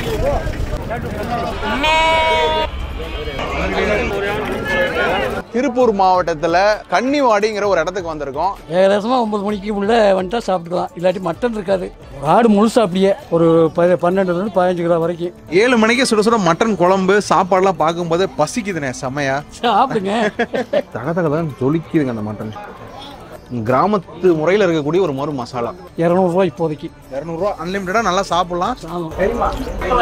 திருப்பூர் மாவட்டத்துல கன்னிவாடிங்கிற ஒரு இடத்துக்கு வந்திருக்கோம் ஏகദേശமாக ஒம்பது மணிக்கு உள்ள வந்துட்டா சாப்பிட்டுக்கலாம் இல்லாட்டி மட்டன் இருக்காது ஒரு ஆடு முழுசா அப்படியே ஒரு ப பன்னெண்டுலேருந்து பதினஞ்சு கிலோ வரைக்கும் ஏழு மணிக்கு சுட சுட மட்டன் குழம்பு சாப்பாடுலாம் பார்க்கும்போது பசிக்குதுண்ணே செமையா சாப்பிடுங்க தக தக தான் ஜொலிக்குதுங்க அந்த மட்டன் கிராமத்து முறையில் இருக்கக்கூடிய ஒரு மறு மசாலா இரநூறுவா இப்போதைக்கு இரநூறுவா அன்லிமிட்டடாக நல்லா சாப்பிடலாம் ஆமாம்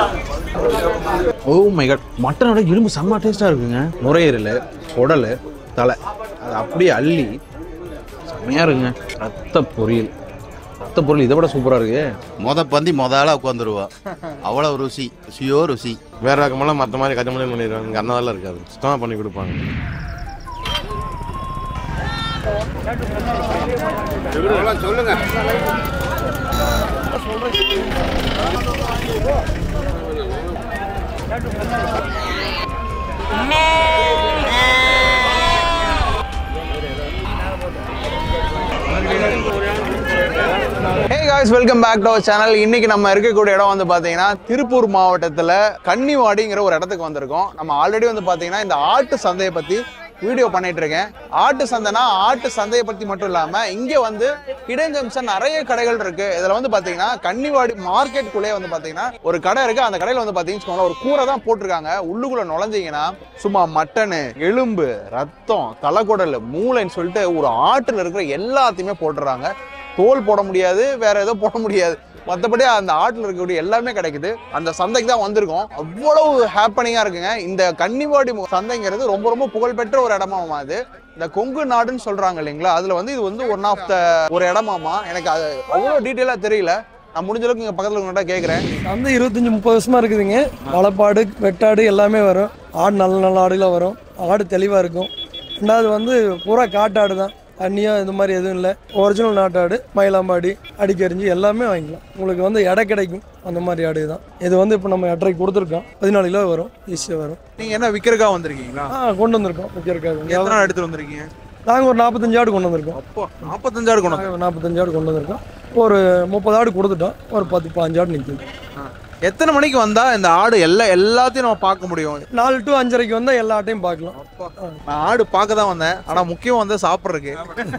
ஓ மை காட் மட்டனோட இரும்பு செம்ம டேஸ்ட்டாக இருக்குங்க நுரையீரல் குடல் தலை அது அப்படியே அள்ளி செம்மையாக இருக்குங்க ரத்த பொரியல் ரத்த பொரியல் இதை விட சூப்பராக இருக்கு மொத பந்தி மொத ஆளாக உட்காந்துருவா அவ்வளோ ருசி ருசியோ ருசி வேற ரகமெல்லாம் மற்ற மாதிரி கஜமலையும் பண்ணிடுவாங்க இங்கே அந்த மாதிரிலாம் இருக்காது சுத்தமாக பண்ணி கொடுப்பாங்க hey guys welcome back to our channel இன்னைக்கு நம்ம இருக்கக்கூடிய இடம் வந்து பாத்தீங்கன்னா திருப்பூர் மாவட்டத்துல கன்னிவாடிங்கிற ஒரு இடத்துக்கு வந்திருக்கோம் நம்ம ஆல்ரெடி வந்து பாத்தீங்கன்னா இந்த ஆட்டு சந்தையை பத்தி வீடியோ பண்ணிட்டு இருக்கேன் ஆட்டு சந்தைனா ஆட்டு சந்தையை பத்தி மட்டும் இல்லாம இங்க வந்து ஹிடன் ஜங்ஷன் நிறைய கடைகள் இருக்கு இதுல வந்து பாத்தீங்கன்னா கன்னிவாடி மார்க்கெட்டுக்குள்ளே வந்து பாத்தீங்கன்னா ஒரு கடை இருக்கு அந்த கடையில வந்து பாத்தீங்கன்னா வச்சுக்கோங்களேன், ஒரு கூரை தான் போட்டிருக்காங்க உள்ளுக்குள்ள நுழைஞ்சீங்கன்னா சும்மா மட்டனு எலும்பு ரத்தம் தலைக்குடல் மூளைன்னு சொல்லிட்டு ஒரு ஆட்டுல இருக்கிற எல்லாத்தையுமே போட்டுறாங்க தோல் போட முடியாது வேற ஏதோ போட முடியாது மற்றபடி அந்த ஆட்டில் இருக்கக்கூடிய எல்லாமே கிடைக்குது அந்த சந்தைக்கு தான் வந்திருக்கோம் அவ்வளவு ஹாப்பனிங்காக இருக்குங்க இந்த கன்னிவாடி மு- சந்தைங்கிறது ரொம்ப ரொம்ப புகழ்பெற்ற ஒரு இடமாமா அது இந்த கொங்கு நாடுன்னு சொல்றாங்க இல்லைங்களா அதுல வந்து இது வந்து ஒன் ஆஃப் த ஒரு இடமாமா எனக்கு அது அவ்வளோ டீட்டெயிலாக தெரியல நான் முடிஞ்ச அளவுக்கு இங்கே பக்கத்தில் உங்கள்கிட்ட கேட்குறேன் வந்து இருபத்தஞ்சி முப்பது வருஷமா இருக்குதுங்க வளப்பாடு வெட்டாடு எல்லாமே வரும் ஆடு நல்ல நல்ல ஆடுலாம் வரும் ஆடு தெளிவாக இருக்கும் ரெண்டாவது வந்து பூரா காட்டாடு தான் அந்நியம் இது மாதிரி எதுவும் இல்லை ஒரிஜினல் நாட்டாடு மயிலாம்பாடி அடிக்கரிஞ்சு எல்லாமே வாங்கிக்கலாம் உங்களுக்கு வந்து எடை கிடைக்கும் அந்த மாதிரி ஆடு தான் இது வந்து இப்போ நம்ம எட்டரைக்கு கொடுத்துருக்கோம் பதினாலு கிலோ வரும் ஈஸியாக வரும் நீங்கள் என்ன விற்கிறக்கா வந்திருக்கீங்களா ஆ கொண்டு வந்திருக்கோம் எத்தனை விற்கிறக்காக நாள் எடுத்துட்டு வந்திருக்கீங்க நாங்கள் ஒரு நாற்பத்தஞ்சு ஆடு கொண்டு வந்திருக்கோம் அப்போ நாற்பத்தஞ்சாயிரம் கொண்டு நாங்கள் நாற்பத்தஞ்சு ஆடு கொண்டு வந்திருக்கோம் ஒரு முப்பது ஆடு கொடுத்துட்டோம் ஒரு பத்து பாஞ்சு ஆடு நிற்குது எத்தனை மணிக்கு வந்தா இந்த ஆடு எல்லா எல்லாத்தையும் நம்ம பார்க்க முடியும் நாலு டு அஞ்சரைக்கு வந்தால் எல்லா ஆட்டையும் பார்க்கலாம் நான் ஆடு பார்க்க தான் வந்தேன் ஆனா முக்கியம் வந்து சாப்பிட்றதுக்கு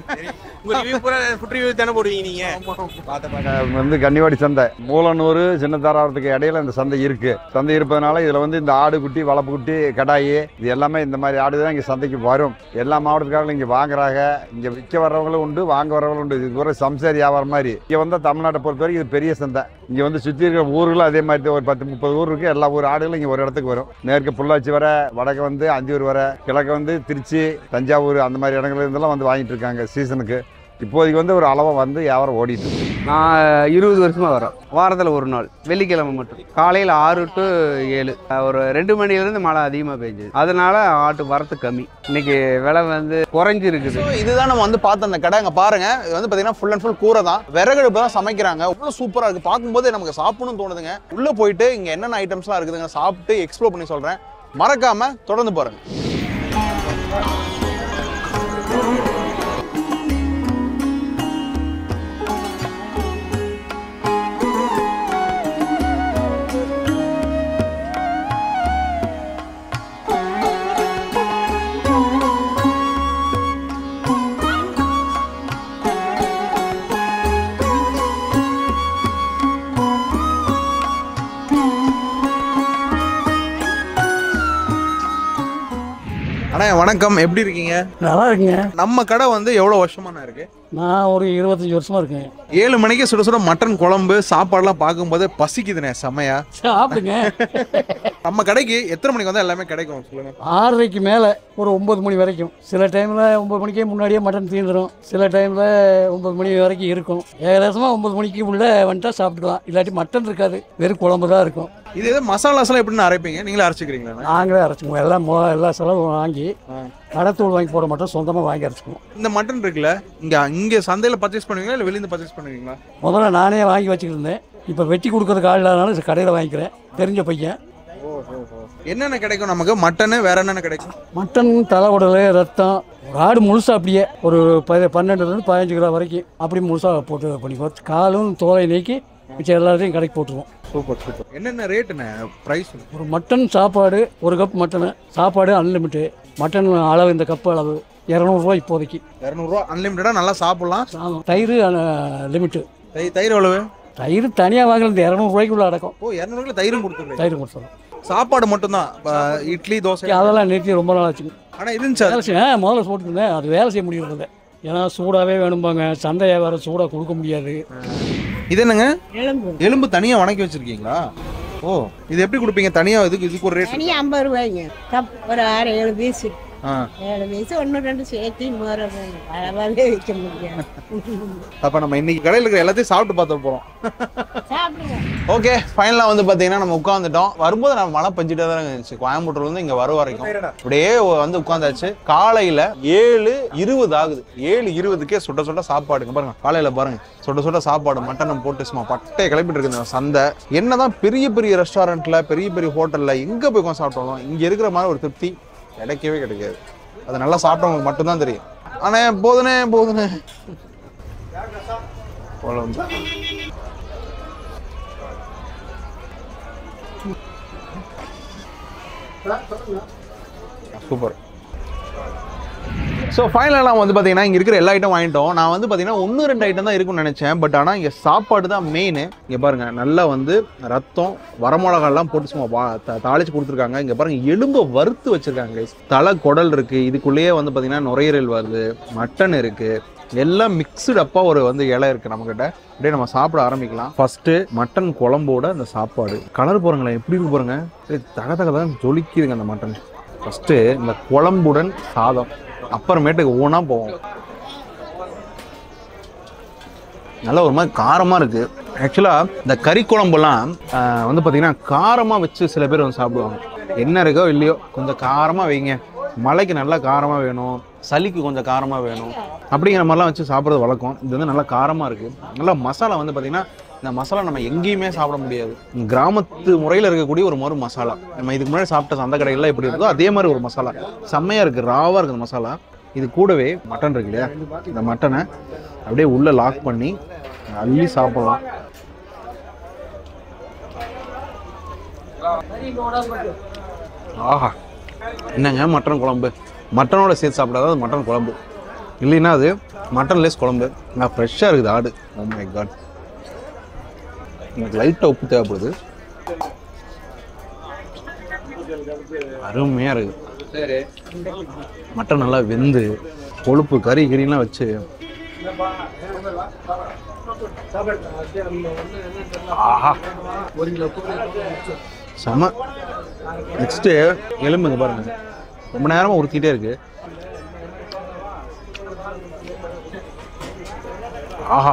வந்து கன்னிவாடி சந்தை மூலனூர் சின்னதாராவரத்துக்கு இடையில இந்த சந்தை இருக்கு சந்தை இருப்பதனால இதுல வந்து இந்த ஆடு குட்டி வளப்பு குட்டி கடாயி இது எல்லாமே இந்த மாதிரி ஆடு தான் இங்க சந்தைக்கு வரும் எல்லா மாவட்டத்துக்காரங்களும் இங்க வாங்குறாங்க இங்க விற்க வர்றவங்களும் உண்டு வாங்க வர்றவங்களும் உண்டு இது ஒரு சம்சாரி வியாபாரம் மாதிரி இங்க வந்து தமிழ்நாட்டை பொறுத்த வரைக்கும் இது பெரிய சந்தை இங்க வந்து சுத்தி இருக்கிற ஊர்களும் அதே மாதிரி தான் ஒரு பத்து முப்பது ஊர் இருக்கு எல்லா ஊர் ஆடுகளும் இங்க ஒரு இடத்துக்கு வரும் மேற்கு பொள்ளாச்சி வர வடக்கு வந்து அந்தியூர் வர கிழக்கு வந்து திருச்சி தஞ்சாவூர் அந்த மாதிரி இடங்கள்ல இருந்தெல்லாம் வந்து வாங்கிட்டு இருக்காங்க சீசனுக்கு இப்போதைக்கு வந்து ஒரு அளவை வந்து வியாபாரம் ஓடிட்டு இருக்கு. நான் இருபது வருஷமாக வரோம் வாரத்தில் ஒரு நாள் வெள்ளிக்கிழமை மட்டும் காலையில் ஆறு டு ஏழு ஒரு ரெண்டு மணிலேருந்து மழை அதிகமாக பெஞ்சுது அதனால ஆட்டு வரத்து கம்மி இன்னைக்கு விலை வந்து குறைஞ்சிருக்குது So, இதுதான் நம்ம வந்து பார்த்த அந்த கடை அங்க பாருங்க இது வந்து பாத்தீங்கன்னா ஃபுல் அண்ட் ஃபுல் கூரை தான் விறகடுப்பு தான் சமைக்கிறாங்க அவ்வளவு சூப்பரா இருக்கு பார்க்கும்போது நமக்கு சாப்பிடணும்னு தோணுதுங்க உள்ள போயிட்டு இங்க என்னென்ன ஐட்டம்ஸ்லாம் இருக்குதுங்க சாப்பிட்டு எக்ஸ்ப்ளோர் பண்ணி சொல்றேன் மறக்காம தொடர்ந்து பாருங்க அண்ணா வணக்கம் எப்படி இருக்கீங்க நல்லா இருக்குங்க நம்ம கடை வந்து எவ்வளவு வருஷமான இருக்கு நான் ஒரு இருபத்தஞ்சி வருஷமா இருக்கேன் ஏழு மணிக்கு சுட சுட மட்டன் குழம்பு சாப்பாடுலாம் பார்க்கும்போது பசிக்குதுண்ணே செமையா சாப்பிடுங்க நம்ம கடைக்கு எத்தனை மணிக்கு வந்தா எல்லாமே கிடைக்கும் சொல்லுங்க ஆறரைக்கு மேலே ஒரு ஒம்பது மணி வரைக்கும் சில டைமில் ஒம்பது மணிக்கே முன்னாடியே மட்டன் தீர்ந்துடும் சில டைமில் ஒம்பது மணி வரைக்கும் இருக்கும் ஏகദേശமாக ஒம்பது மணிக்கு உள்ளே வந்துட்டா சாப்பிட்டுக்கலாம் இல்லாட்டி மட்டன் இருக்காது வெறும் குழம்பு தான் இருக்கும் இது எது மசாலாஸ்லாம் எப்படின்னு அரைப்பீங்க நீங்களே அரைச்சிக்கிறீங்களா நாங்களே அரைச்சிக்குவோம் எல்லாம் மொ எல்லா செலவும் வாங்கி கடைத்தூள் வாங்கி போட மாட்டோம் சொந்தமாக வாங்கி அரைச்சிக்குவோம் இந்த மட்டன் இருக்குல்ல இங்க இங்க சந்தையில பர்ச்சேஸ் பண்ணுவீங்களா இல்ல வெளியிருந்து பர்ச்சேஸ் பண்ணுவீங்களா முதல்ல நானே வாங்கி வச்சுக்கிட்டு இருந்தேன் இப்போ வெட்டி கொடுக்கறதுக்கு ஆள் இல்லாதனால கடையில் வாங்கிக்கிறேன் தெரிஞ்ச பையன் என்னென்ன கிடைக்கும் நமக்கு மட்டனு வேற என்னென்ன கிடைக்கும் மட்டன் தலை உடல் ரத்தம் ஒரு ஆடு முழுசா அப்படியே ஒரு ப பன்னெண்டுலேருந்து பதினஞ்சு கிலோ வரைக்கும் அப்படி முழுசா போட்டு பண்ணிக்குவோம் காலும் தோலை நீக்கி மிச்சம் எல்லாத்தையும் கடைக்கு போட்டுருவோம் சூப்பர் சூப்பர் என்னென்ன ரேட்டுண்ணே ப்ரைஸ் ஒரு மட்டன் சாப்பாடு ஒரு கப் மட்டனு சாப்பாடு அன்லிமிட்டு மட்டன் அளவு இந்த கப் அளவு இரநூறுவா இப்போதைக்கு இரநூறுவா அன்லிமிட்டடாக நல்லா சாப்பிட்லாம் ஆமாம் தயிர் லிமிட்டு தயிர் தயிர் எவ்வளவு தயிர் தனியாக வாங்கல இந்த இரநூறுவாய்க்குள்ள அடக்கம் ஓ இரநூறுல தயிரும் கொடுத்துருங்க தயிர் கொடுத்துரும் சாப்பாடு மட்டும்தான் இப்ப இட்லி தோசை அதெல்லாம் நிறுத்தி ரொம்ப நாள் ஆச்சுங்க ஆனால் இருந்துச்சு வேலை செய்ய ஆ, முதல்ல போட்டுருந்தேன் அது வேலை செய்ய முடியறதில்ல ஏன்னா சூடாகவே வேணும்பாங்க சந்தையை வேறு சூடாக கொடுக்க முடியாது இது என்னங்க எலும்பு எலும்பு தனியாக வணக்கி வச்சிருக்கீங்களா ஓ இது எப்படி கொடுப்பீங்க தனியாக இதுக்கு இதுக்கு ஒரு ரேட் தனி ஐம்பது ரூபாய்ங்க கப் ஒரு ஆறு ஏழு பீஸ் ஆ ஏழு பீஸ் ஒன்று ரெண்டு சேர்த்து நூறு அளவாகவே வைக்க முடியாது அப்போ நம்ம இன்னைக்கு கடையில் இருக்கிற எல்லாத்தையும் சாப்பிட்டு பார்த்து போகிறோம் சாப்பிடுங்க ஓகே ஃபைனலாக வந்து பார்த்தீங்கன்னா நம்ம உட்காந்துட்டோம் வரும்போது நம்ம மழை பெஞ்சிட்டே தான் இருந்துச்சு கோயம்புத்தூர்லேருந்து இங்கே வர வரைக்கும் அப்படியே வந்து உட்காந்தாச்சு காலையில் ஏழு இருபது ஆகுது ஏழு இருபதுக்கே சுட சுட சாப்பாடுங்க பாருங்க காலையில் பாருங்க சுட சுட சாப்பாடு மட்டனம் போட்டு சும்மா பட்டையை கிளப்பிட்டு இருக்கு இந்த சந்தை என்னதான் பெரிய பெரிய ரெஸ்டாரண்ட்டில் பெரிய பெரிய ஹோட்டலில் எங்கே போய் உட்காந்து சாப்பிட்டாலும் இங்கே இருக்கிற மாதிரி ஒரு திருப்தி கிடைக்கவே கிடைக்காது அது நல்லா சாப்பிட்டவங்களுக்கு மட்டும்தான் தெரியும் ஆனால் போதுனே போதுனே குழம்பு சூப்பர் ஸோ ஃபைனலாக வந்து பார்த்தீங்கன்னா இங்கே இருக்கிற எல்லா ஐட்டம் வாங்கிட்டோம் நான் வந்து பார்த்தீங்கன்னா ஒன்று ரெண்டு ஐட்டம் தான் இருக்கும்னு நினச்சேன் பட் ஆனால் இங்கே சாப்பாடு தான் மெயின் இங்கே பாருங்கள் நல்லா வந்து ரத்தம் வரமிளகாலாம் போட்டு சும்மா வா த- தாளிச்சு கொடுத்துருக்காங்க இங்கே பாருங்கள் எலும்பை வறுத்து வச்சுருக்காங்க guys. தலை குடல் இருக்குது இதுக்குள்ளேயே வந்து பார்த்தீங்கன்னா நுரையீரல் வருது மட்டன் இருக்குது எல்லாம் மிக்ஸ்டு அப்பா ஒரு வந்து இலை இருக்குது நம்மக்கிட்ட அப்படியே நம்ம சாப்பிட ஆரம்பிக்கலாம் ஃபர்ஸ்ட்டு மட்டன் குழம்போட அந்த சாப்பாடு கலர் போகிறங்களேன் எப்படி இருக்கு பாருங்க அப்படியே தக தக தான் ஜொலிக்குதுங்க அந்த மட்டன் ஃபஸ்ட்டு இந்த குழம்புடன் சாதம் அப்புறமேட்டுக்கு ஒவ்வொன்றா போவோம் நல்லா ஒரு மாதிரி காரமாக இருக்குது ஆக்சுவலாக இந்த கறி குழம்புலாம் ஆஹ், வந்து பார்த்தீங்கன்னா காரமாக வச்சு சில பேர் வந்து சாப்பிடுவாங்க என்ன இருக்கோ இல்லையோ கொஞ்சம் காரமாக வைங்க மலைக்கு நல்லா காரமாக வேணும் சளிக்கு கொஞ்சம் காரமாக வேணும் அப்படிங்கிற மாதிரிலாம் வச்சு சாப்பிட்றது வழக்கம் இது வந்து நல்லா காரமாக இருக்குது நல்லா மசாலா வந்து பார்த்திங்கன்னா இந்த மசாலா நம்ம எங்கேயுமே சாப்பிட முடியாது கிராமத்து முறையில் இருக்கக்கூடிய ஒரு மறு மசாலா நம்ம இதுக்கு முன்னாடி சாப்பிட்ட அந்த கடைகள்லாம் எப்படி இருக்கோ அதே மாதிரி ஒரு மசாலா செம்மையாக இருக்குது ராவாக இருக்குது மசாலா இது கூடவே மட்டன் இருக்கு இல்லையா இந்த மட்டனை அப்படியே உள்ளே லாக் பண்ணி அள்ளி சாப்பிடலாம் ஆஹா என்னங்க மட்டன் குழம்பு மட்டனோட சேர்த்து சாப்பிடாத அது மட்டன் குழம்பு இல்லைன்னா அது மட்டன் லேஸ் குழம்பு நான் ஃப்ரெஷ்ஷாக இருக்குது ஆடு ஓ மை காட் எனக்கு லைட்டாக உப்பு தேவைப்படுது அருமையாக இருக்குது மட்டன் நல்லா வெந்து கொழுப்பு கறி கறிலாம் வச்சு ஆஹா செம நெக்ஸ்ட்டு எலும்புங்க பாருங்க ரொம்ப நேரமாக உறுத்திட்டே இருக்கு ஆஹா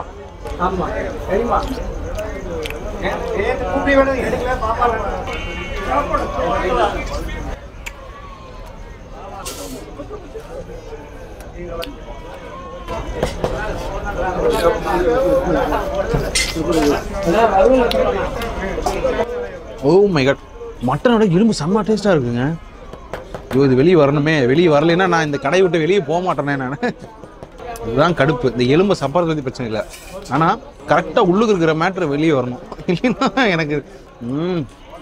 ஓ மை காட் மட்டனோட இரும்பு செம்ம டேஸ்ட்டாக இருக்குங்க ஐயோ இது வெளியே வரணுமே வெளியே வரலைன்னா நான் இந்த கடையை விட்டு வெளியே போக மாட்டேனே நான் இதுதான் கடுப்பு இந்த எலும்பை சப்பாரத்து பற்றி பிரச்சனை இல்லை ஆனால் கரெக்டாக உள்ளுக்கு இருக்கிற மேட்ரு வெளியே வரணும் இல்லைன்னா எனக்கு ம்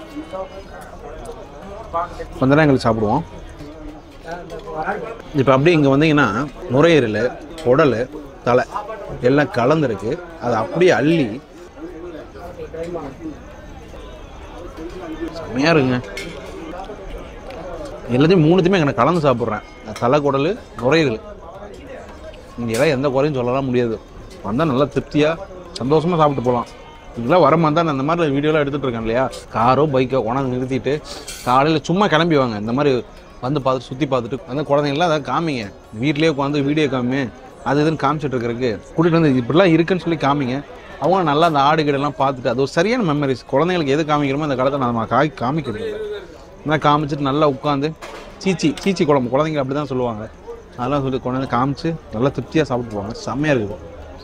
கொஞ்ச நேரம் எங்களுக்கு சாப்பிடுவோம் இப்போ அப்படியே இங்கே வந்தீங்கன்னா நுரையீரல் குடல் தலை எல்லாம் கலந்துருக்கு அதை அப்படியே அள்ளி செம்மையாக இருக்குங்க எல்லாத்தையும் மூணுத்தையுமே எனக்கு கலந்து சாப்பிட்றேன் தலை குடல் நுரையீரல் இங்கே எல்லாம் எந்த குறையும் சொல்லலாம் முடியாது வந்தால் நல்லா திருப்தியாக சந்தோஷமாக சாப்பிட்டு போகலாம் இதெல்லாம் வர மாதிரி நான் இந்த மாதிரி வீடியோலாம் எடுத்துகிட்டு இருக்கேன் இல்லையா காரோ பைக்கோ கொண்டாந்து நிறுத்திட்டு காலையில் சும்மா கிளம்பி வாங்க இந்த மாதிரி வந்து பார்த்துட்டு சுற்றி பார்த்துட்டு வந்து குழந்தைங்களாம் அதை காமிங்க வீட்லேயே உட்காந்து வீடியோ காமி அது இதுன்னு காமிச்சிட்டு இருக்கிறதுக்கு கூட்டிகிட்டு வந்து இப்படிலாம் இருக்குன்னு சொல்லி காமிங்க அவங்க நல்லா அந்த ஆடு கீடெல்லாம் பார்த்துட்டு அது ஒரு சரியான மெமரிஸ் குழந்தைங்களுக்கு எது காமிக்கிறோமோ அந்த காலத்தை நம்ம காய் காமிக்கிறது இல்லை. நல்லா காமிச்சிட்டு நல்லா உட்காந்து சீச்சி சீச்சி குழம்பு குழந்தைங்க அப்படி தான் சொல்லுவாங்க அதெல்லாம் சொல்லி கொண்டு வந்து காமிச்சு நல்லா திருப்தியாக சாப்பிட்டு போவாங்க செம்மையாக இருக்குது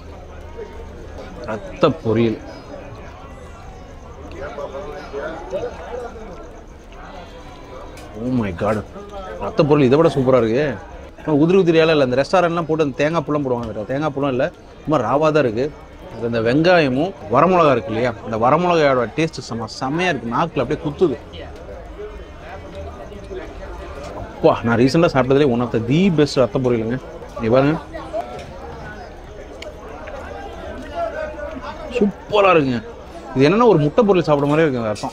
ரத்த பொரியல் ஓ மை காட் ரத்த பொருள் இதை விட சூப்பராக இருக்கு ஆனா உதிரி உதிரியால இல்லை இந்த ரெஸ்டாரண்ட்லாம் போட்டு அந்த தேங்காய் புள்ளம் போடுவாங்க தேங்காய் புள்ளம் இல்லை ரொம்ப ராவாக தான் இருக்குது அது இந்த வெங்காயமும் வரமிளகா இருக்கு இல்லையா இந்த வரமிளகாயோட டேஸ்ட் செம்ம செம்மையாக இருக்குது நாக்கில் அப்படியே குத்துது அப்பா நான் ரீசெண்டாக சாப்பிட்டதுலேயே one of the the best ரத்த பொரியலுங்க நீ பாருங்க சூப்பராக இருக்குங்க இது என்னன்னா ஒரு முட்டை பொரியல் சாப்பிட்ற மாதிரி இருக்குங்க ரசம்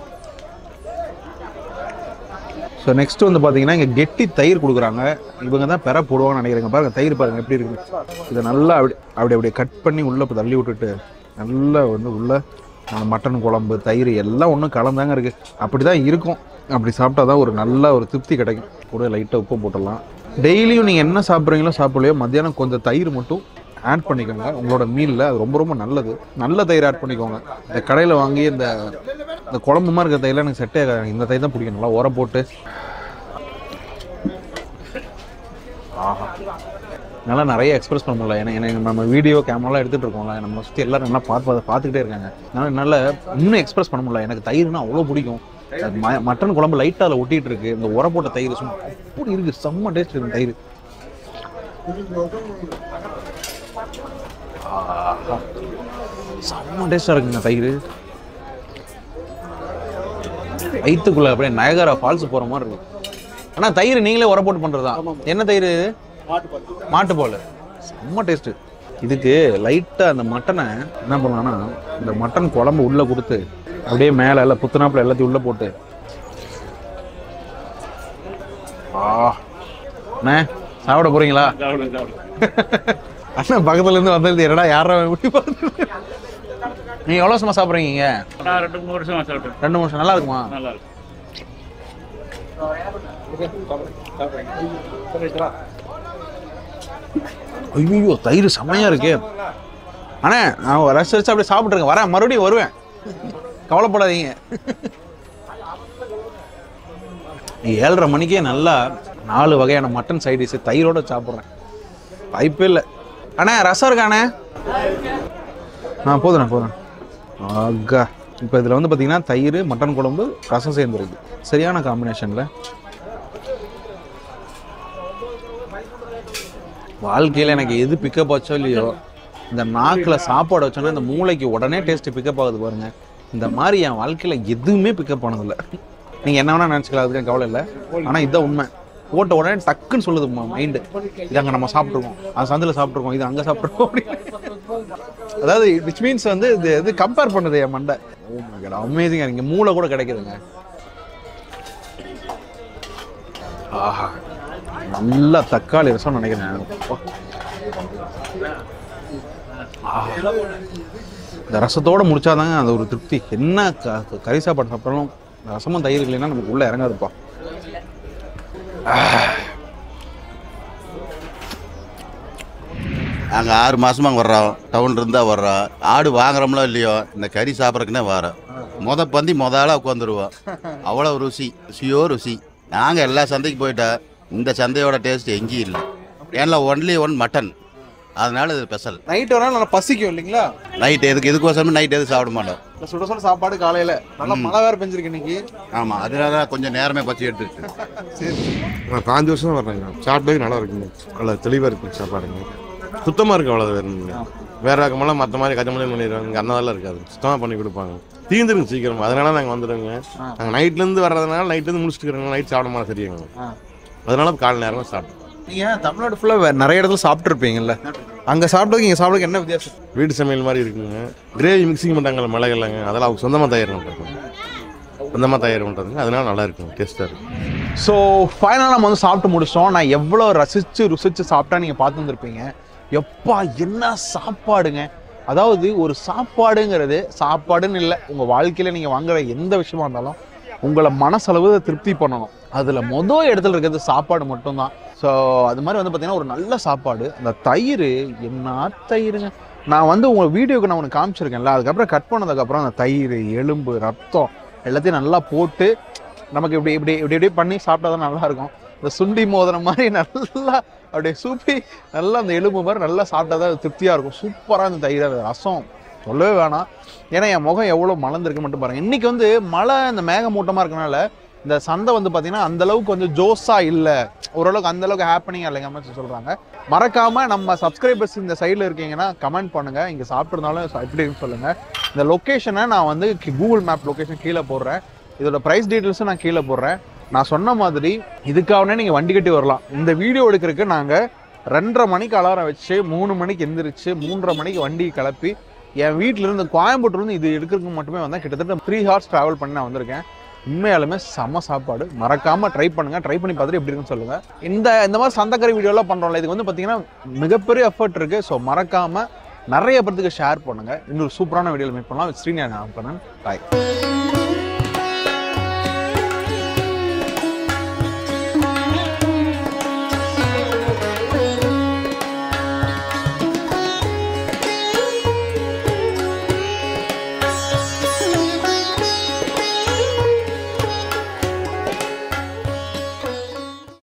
ஸோ நெக்ஸ்ட் வந்து பார்த்தீங்கன்னா இங்கே கெட்டி தயிர் கொடுக்குறாங்க இவங்க தான் பெற போடுவாங்கன்னு நினைக்கிறேங்க பாருங்க தயிர் பாருங்க எப்படி இருக்கு இதை நல்லா அப்படி அப்படி அப்படியே கட் பண்ணி உள்ளே இப்போ தள்ளி விட்டுட்டு நல்லா வந்து உள்ள அந்த மட்டன் குழம்பு தயிர் எல்லாம் ஒன்றும் கலந்தாங்க இருக்கு அப்படி தான் இருக்கும் அப்படி சாப்பிட்டா தான் ஒரு நல்ல ஒரு திருப்தி கிடைக்கும் கூட லைட்டாக உப்பு போட்டுடலாம் டெய்லியும் நீங்கள் என்ன சாப்பிட்றீங்களோ சாப்பிடலையோ மத்தியானம் கொஞ்சம் தயிர் மட்டும் ஆட் பண்ணிக்கோங்க உங்களோட மீலில் அது ரொம்ப ரொம்ப நல்லது நல்ல தயிர் ஆட் பண்ணிக்கோங்க இந்த கடையில் வாங்கி இந்த இந்த குழம்பு மாதிரி இருக்கிற தயிரில் எனக்கு செட்டே ஆகாது இந்த தயிர் தான் பிடிக்கும் நல்லா உரம் போட்டு ஆஹா நல்லா நிறைய எக்ஸ்பிரஸ் பண்ண முடியல ஏன்னா எனக்கு நம்ம வீடியோ கேமராலாம் எடுத்துகிட்டு இருக்கோம்ல நம்ம சுற்றி எல்லாரும் நல்லா பார்த்து அதை பார்த்துக்கிட்டே இருக்காங்க அதனால் என்னால் இன்னும் எக்ஸ்பிரஸ் பண்ண முடியல எனக்கு தயிர்னா அவ்வளோ பிடிக்கும் அது ம- மட்டன் குழம்பு லைட்டாக அதில் ஒட்டிட்டு இருக்கு இந்த உர போட்ட தயிர் சும்மா அப்படி இருக்கு செம்ம டேஸ்ட் இருக்கு தயிர் ஆஹா. செம்ம டேஸ்டாக இருக்குங்க தயிர் வயிற்றுக்குள்ள அப்படியே நயகரா ஃபால்ஸ் போகிற மாதிரி இருக்கு ஆனால் தயிர் நீங்களே உர போட்டு பண்ணுறதா என்ன தயிர் இது மாட்டுப்பால் செம்ம டேஸ்ட்டு இதுக்கு லைட்டாக அந்த மட்டனை என்ன பண்ணலாம்னா இந்த மட்டன் குழம்பு உள்ளே கொடுத்து அப்படியே மேலே எல்லாம் புத்துனாப்புல எல்லாத்தையும் உள்ளே போட்டு ஆ அண்ணே சாப்பிட போறீங்களா அண்ணா பக்கத்துல இருந்து வந்தது என்னடா யாரா விட்டு பார்த்து நீங்க எவ்வளவு வருஷமா சாப்பிடுறீங்க நான் ரெண்டு மூணு வருஷமா சாப்பிட்டேன் ரெண்டு மூணு வருஷம் நல்லா இருக்குமா நல்லா இருக்கு ஐயோ தயிர் செம்மையா இருக்கே அண்ணே நான் ரசிச்சு ரசிச்சு அப்படியே சாப்பிட்ருங்க வரேன் மறுபடியும் வருவேன் கவலைப்படாதீங்க ஏழரை மணிக்கே நல்லா நாலு வகையான மட்டன் சைட் டிஷ் தயிரோட சாப்பிட்றேன் வாய்ப்பே இல்லை அண்ணே ரசம் இருக்காண்ணே ஆ போதுண்ணே போதுண்ணே ஆகா இப்போ இதில் வந்து பார்த்தீங்கன்னா தயிர் மட்டன் குழம்பு ரசம் சேர்ந்துருக்கு சரியான காம்பினேஷனில் வாழ்க்கையில் எனக்கு எது பிக்கப் ஆச்சோ இல்லையோ இந்த நாக்கில் சாப்பாடு வச்சோன்னா இந்த மூளைக்கு உடனே டேஸ்ட் பிக்கப் ஆகுது பாருங்க இந்த மாதிரி என் வாழ்க்கையில் எதுவுமே பிக்கப் ஆனதில்லை நீங்கள் என்ன வேணால் நினச்சிக்கலாம் அதுக்கு கவலை இல்லை ஆனால் இதுதான் உண்மை போட்ட உடனே டக்குன்னு சொல்லுது மைண்டு இது அங்கே நம்ம சாப்பிட்ருக்கோம் அது சந்தில் சாப்பிட்ருக்கோம் இது அங்கே சாப்பிட்ருக்கோம் அப்படின்னு அதாவது விச் மீன்ஸ் வந்து இது இது கம்பேர் பண்ணுது என் மண்டை ஓ மை காட் அமேசிங்காக இங்கே மூளை கூட கிடைக்குதுங்க ஆஹா நல்லா தக்காளி ரசம் நினைக்கிறேன் அப்பா. ஆஹா. இந்த ரசத்தோட முடிச்சாதாங்க அது ஒரு திருப்தி என்ன க- கறி சாப்பாடு சாப்பிட்டாலும் இந்த ரசமும் தயிர் இல்லைன்னா நமக்கு உள்ள இறங்காதுப்பா நாங்கள் ஆறு மாசமா அங்கே வர்றோம் டவுன்ல இருந்தா வர்றோம் ஆடு வாங்குறோம்லோ இல்லையோ இந்த கறி சாப்பிட்றதுக்குன்னே வரோம் முத பந்தி முத ஆளாக உட்காந்துருவோம் அவ்வளோ ருசி ருசியோ ருசி நாங்கள் எல்லா சந்தைக்கு போயிட்டா இந்த சந்தையோட டேஸ்ட் எங்கேயும் இல்லை ஏன்னா ஒன்லி ஒன் மட்டன் அதனால இது ஸ்பெஷல் நைட் வரா நல்லா பசிக்கும் இல்லைங்களா நைட் எதுக்கு எதுக்கோசரம் நைட் எதுவும் சாப்பிட மாட்டோம் இந்த சுட சுட சாப்பாடு காலையில நல்லா மழை வேற பெஞ்சிருக்கு இன்னைக்கு ஆமாம் அதனால தான் கொஞ்சம் நேரமே பசி எடுத்துருக்கு நான் பாஞ்சு வருஷம் வர்றேங்க சாப்பிட்டதுக்கு நல்லா இருக்குங்க நல்லா தெளிவாக இருக்குங்க சாப்பாடுங்க சுத்தமாக இருக்கு அவ்வளோ வேணுங்க வேற ரகமெல்லாம் மற்ற மாதிரி கஜமலையும் பண்ணிடுவாங்க இங்கே அந்த மாதிரிலாம் இருக்காது சுத்தமாக பண்ணி கொடுப்பாங்க தீந்துருங்க சீக்கிரமா அதனால நாங்கள் வந்துடுவோங்க நாங்கள் நைட்லேருந்து வர்றதுனால நைட்லேருந்து முடிச்சுட்டு இருக்கிறோங்க நைட் சாப்பிட மாட்டோம் சரியாங்க ஆ. அதனால காலை நேரமாக சாப்பிட்டோம் நீங்க தமிழ்நாடு ஃபுல்லா நிறைய இடத்துல சாப்பிட்டுருப்பீங்கல்ல அங்க சாப்பிட்டதுக்கு இங்க சாப்பிட்டதுக்கு என்ன வித்தியாசம் வீட்டு சமையல் மாதிரி இருக்குங்க கிரேவி மிக்சிங் பண்ணுறாங்கல்ல மிளகுலாங்க அதெல்லாம் அவங்க சொந்தமாக தயார் பண்ணுறாங்க சொந்தமாக தயார் பண்ணுறதுங்க அதனால நல்லா இருக்குங்க டேஸ்ட்டாக இருக்கும் ஸோ ஃபைனலாக நம்ம வந்து சாப்பிட்டு முடிச்சிட்டோம் நான் எவ்வளோ ரசித்து ருசித்து சாப்பிட்டா நீங்கள் பார்த்து வந்திருப்பீங்க எப்பா என்ன சாப்பாடுங்க அதாவது ஒரு சாப்பாடுங்கிறது சாப்பாடுன்னு இல்லை உங்கள் வாழ்க்கையில் நீங்கள் வாங்குற எந்த விஷயமா இருந்தாலும் உங்களை மனசளவு திருப்தி பண்ணணும் அதில் மொதல் இடத்துல இருக்கிறது சாப்பாடு மட்டும்தான் ஸோ அது மாதிரி வந்து பார்த்தீங்கன்னா ஒரு நல்ல சாப்பாடு அந்த தயிர் என்ன தயிருங்க நான் வந்து உங்கள் வீடியோக்கு நான் உனக்கு காமிச்சிருக்கேன்ல அதுக்கப்புறம் கட் பண்ணதுக்கப்புறம் அந்த தயிர் எலும்பு ரத்தம் எல்லாத்தையும் நல்லா போட்டு நமக்கு இப்படி இப்படி இப்படி இப்படி பண்ணி சாப்பிட்டா தான் நல்லா இருக்கும் இந்த சுண்டி மோதிரம் மாதிரி நல்லா அப்படியே சூப்பி நல்லா அந்த எலும்பு மாதிரி நல்லா சாப்பிட்டா தான் அது திருப்தியாக இருக்கும் சூப்பராக அந்த தயிர் அந்த ரசம் சொல்லவே வேணாம் ஏன்னா என் முகம் எவ்வளோ மலர்ந்துருக்கு மட்டும் பாருங்க இன்னைக்கு வந்து மழை இந்த மேகமூட்டமாக இருக்கனால இந்த சந்தை வந்து பார்த்தீங்கன்னா அந்த அளவுக்கு வந்து ஜோஸா இல்லை ஓரளவுக்கு அந்த அளவுக்கு ஹாப்பனிங் இல்லைங்க மாதிரி சொல்றாங்க மறக்காம நம்ம சப்ஸ்கிரைபர்ஸ் இந்த சைடில் இருக்கீங்கன்னா கமெண்ட் பண்ணுங்க இங்க சாப்பிட்ருந்தாலும் எப்படி இருக்குன்னு சொல்லுங்க இந்த லொக்கேஷனை நான் வந்து கூகுள் மேப் லொக்கேஷன் கீழே போடுறேன் இதோட ப்ரைஸ் டீட்டெயில்ஸும் நான் கீழே போடுறேன் நான் சொன்ன மாதிரி இதுக்காகவே நீங்கள் வண்டி கட்டி வரலாம் இந்த வீடியோ எடுக்கிறதுக்கு நாங்கள் ரெண்டரை மணிக்கு அலாரம் வச்சு மூணு மணிக்கு எந்திரிச்சு மூன்றரை மணிக்கு வண்டி கிளப்பி என் வீட்டில இருந்து கோயம்புத்தூர்லேருந்து இது எடுக்கிறதுக்கு மட்டுமே வந்தேன் கிட்டத்தட்ட த்ரீ ஹார்ஸ் ட்ராவல் பண்ணி நான் வந்திருக்கேன் உண்மையாலுமே செம்ம சாப்பாடு மறக்காம ட்ரை பண்ணுங்க ட்ரை பண்ணி பார்த்துட்டு எப்படி இருக்குன்னு சொல்லுங்க இந்த இந்த மாதிரி சந்தக்கறி வீடியோலாம் பண்றோம்ல இதுக்கு வந்து பார்த்தீங்கன்னா மிகப்பெரிய எஃபர்ட் இருக்கு ஸோ மறக்காம நிறைய பேர்த்துக்கு ஷேர் பண்ணுங்க இன்னொரு சூப்பரான வீடியோவில் மீட் பண்ணலாம் ஸ்ரீனியா நான் பண்ணேன் பாய்